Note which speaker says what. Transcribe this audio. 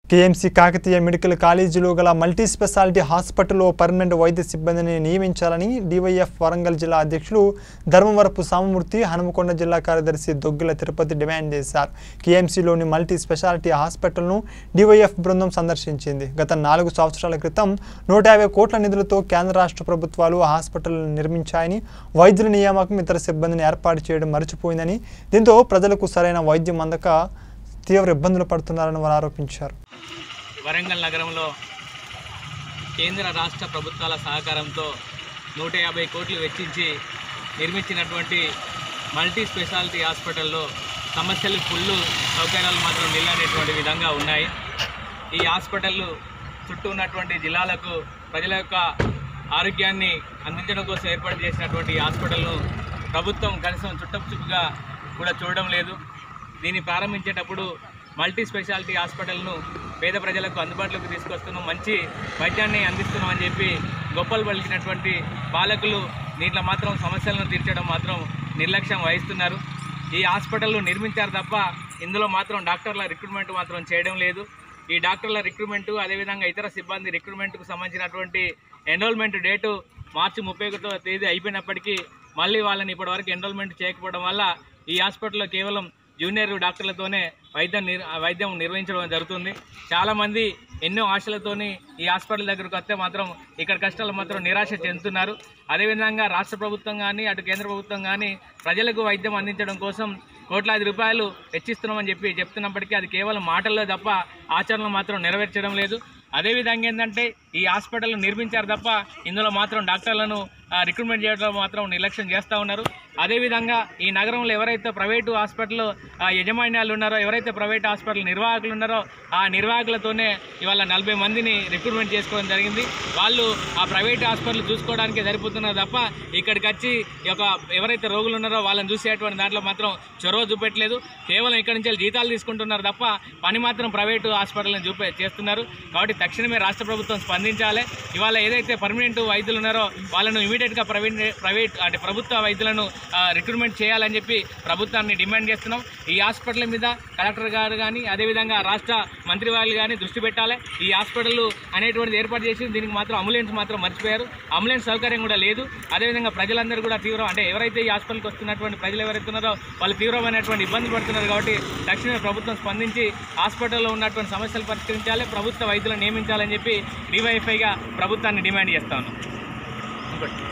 Speaker 1: KMC Kakatiya medical కాలేజీలో గల multi speciality హాస్పిటల్లో పర్మనెంట్ వైద్య సిబ్బందిని నియమించాలని డివైఎఫ్ వరంగల్ జిల్లా అధ్యక్షులు ధర్మవరపు సామమూర్తి హనుమకొండ జిల్లా కార్యదర్శి దొగ్గిల తిరుపతి డిమాండ్ చేశారు కేఎంసీలోని మల్టీ స్పెషాలిటీ హాస్పిటల్ను డివైఎఫ్ బృందం సందర్శించింది గత నాలుగు సంవత్సరాల క్రితం నూట యాభై కోట్ల నిధులతో కేంద్ర రాష్ట్ర ప్రభుత్వాలు ఆ హాస్పిటల్ను నిర్మించాయని వైద్యుల నియామకం ఇతర సిబ్బందిని ఏర్పాటు చేయడం మర్చిపోయిందని దీంతో ప్రజలకు సరైన వైద్యం అందక తీవ్ర ఇబ్బందులు పడుతున్నారని వారు ఆరోపించారు
Speaker 2: వరంగల్ నగరంలో కేంద్ర రాష్ట్ర ప్రభుత్వాల సహకారంతో నూట యాభై కోట్లు వెచ్చించి నిర్మించినటువంటి మల్టీ స్పెషాలిటీ హాస్పిటల్లో సమస్యలు ఫుల్ సౌకర్యాలు మాత్రం నిలనేటువంటి విధంగా ఉన్నాయి ఈ హాస్పిటల్ చుట్టూ ఉన్నటువంటి జిల్లాలకు ప్రజల యొక్క ఆరోగ్యాన్ని అందించడం కోసం ఏర్పాటు చేసినటువంటి ఈ హాస్పిటల్ను ప్రభుత్వం కనీసం చుట్టపుచుట్టుగా కూడా చూడడం లేదు దీన్ని ప్రారంభించేటప్పుడు మల్టీ స్పెషాలిటీ హాస్పిటల్ను పేద ప్రజలకు అందుబాటులోకి తీసుకొస్తున్నాం మంచి వైద్యాన్ని అందిస్తున్నాం అని చెప్పి గొప్పలు పలికినటువంటి పాలకులు దీంట్లో మాత్రం సమస్యలను తీర్చడం మాత్రం నిర్లక్ష్యం వహిస్తున్నారు ఈ హాస్పిటల్ నిర్మించారు తప్ప ఇందులో మాత్రం డాక్టర్ల రిక్రూట్మెంట్ మాత్రం చేయడం లేదు ఈ డాక్టర్ల రిక్రూట్మెంట్ అదేవిధంగా ఇతర సిబ్బంది రిక్రూట్మెంట్కు సంబంధించినటువంటి ఎన్రోల్మెంట్ డేటు మార్చి ముప్పై ఒకటో తేదీ అయిపోయినప్పటికీ మళ్ళీ వాళ్ళని ఇప్పటివరకు ఎన్రోల్మెంట్ చేయకపోవడం వల్ల ఈ హాస్పిటల్లో కేవలం జూనియర్ డాక్టర్లతోనే వైద్యం నిర్ వైద్యం నిర్వహించడం జరుగుతుంది చాలామంది ఎన్నో ఆశలతోని ఈ హాస్పిటల్ దగ్గరకు వస్తే మాత్రం ఇక్కడ కష్టాలు మాత్రం నిరాశ చెందుతున్నారు అదేవిధంగా రాష్ట్ర ప్రభుత్వం కానీ అటు కేంద్ర ప్రభుత్వం కానీ ప్రజలకు వైద్యం అందించడం కోసం కోట్లాది రూపాయలు వెచ్చిస్తున్నామని చెప్పి చెప్తున్నప్పటికీ అది కేవలం మాటల్లో తప్ప ఆచరణలో మాత్రం నెరవేర్చడం లేదు అదేవిధంగా ఏంటంటే ఈ హాస్పిటల్ నిర్మించారు తప్ప ఇందులో మాత్రం డాక్టర్లను ఆ, రిక్రూట్మెంట్ చేయడంలో మాత్రం నిర్లక్ష్యం చేస్తూ ఉన్నారు అదేవిధంగా ఈ నగరంలో ఎవరైతే ప్రైవేటు హాస్పిటల్ ఆ, యజమాన్యాలు ఉన్నారో ఎవరైతే ప్రైవేట్ హాస్పిటల్ నిర్వాహకులు ఉన్నారో ఆ నిర్వాహకులతోనే ఇవాళ నలభై మందిని రిక్రూట్మెంట్ చేసుకోవడం జరిగింది వాళ్ళు ఆ ప్రైవేట్ హాస్పిటల్ చూసుకోవడానికి సరిపోతున్నారు తప్ప ఇక్కడికి వచ్చి ఈ యొక్క ఎవరైతే రోగులు ఉన్నారో వాళ్ళని చూసేటువంటి దాంట్లో మాత్రం చొరవ చూపెట్టలేదు కేవలం ఇక్కడి నుంచి జీతాలు తీసుకుంటున్నారు తప్ప పని మాత్రం ప్రైవేటు హాస్పిటల్ని చూపే చేస్తున్నారు కాబట్టి తక్షణమే రాష్ట్ర ప్రభుత్వం స్పందించాలి ఇవాళ ఏదైతే పర్మనెంట్ వైద్యులు ఉన్నారో వాళ్ళను ఇమీడియట్గా ప్రైవేట్ ప్రైవేట్ అంటే ప్రభుత్వ వైద్యులను ఆ, రిక్రూట్మెంట్ చేయాలని చెప్పి ప్రభుత్వాన్ని డిమాండ్ చేస్తున్నాం ఈ హాస్పిటల్ మీద కలెక్టర్ గారు కానీ అదేవిధంగా రాష్ట్ర మంత్రి వాళ్ళు కానీ దృష్టి పెట్టాలి ఈ హాస్పిటల్ అనేటువంటిది ఏర్పాటు చేసి దీనికి మాత్రం అంబులెన్స్ మాత్రం మర్చిపోయారు అంబులెన్స్ సౌకర్యం కూడా లేదు అదేవిధంగా ప్రజలందరూ కూడా తీవ్రం అంటే ఎవరైతే ఈ హాస్పిటల్కి వస్తున్నటువంటి ప్రజలు ఎవరైతే ఉన్నారో వాళ్ళు తీవ్రమైనటువంటి ఇబ్బంది పడుతున్నారు కాబట్టి తక్షణమే ప్రభుత్వం స్పందించి హాస్పిటల్లో ఉన్నటువంటి సమస్యలు పరిష్కరించాలి ప్రభుత్వ వైద్యులను నియమించాలని చెప్పి డివైఎఫ్ఐగా ప్రభుత్వాన్ని డిమాండ్ చేస్తా ఉన్నాం ఇంకోటి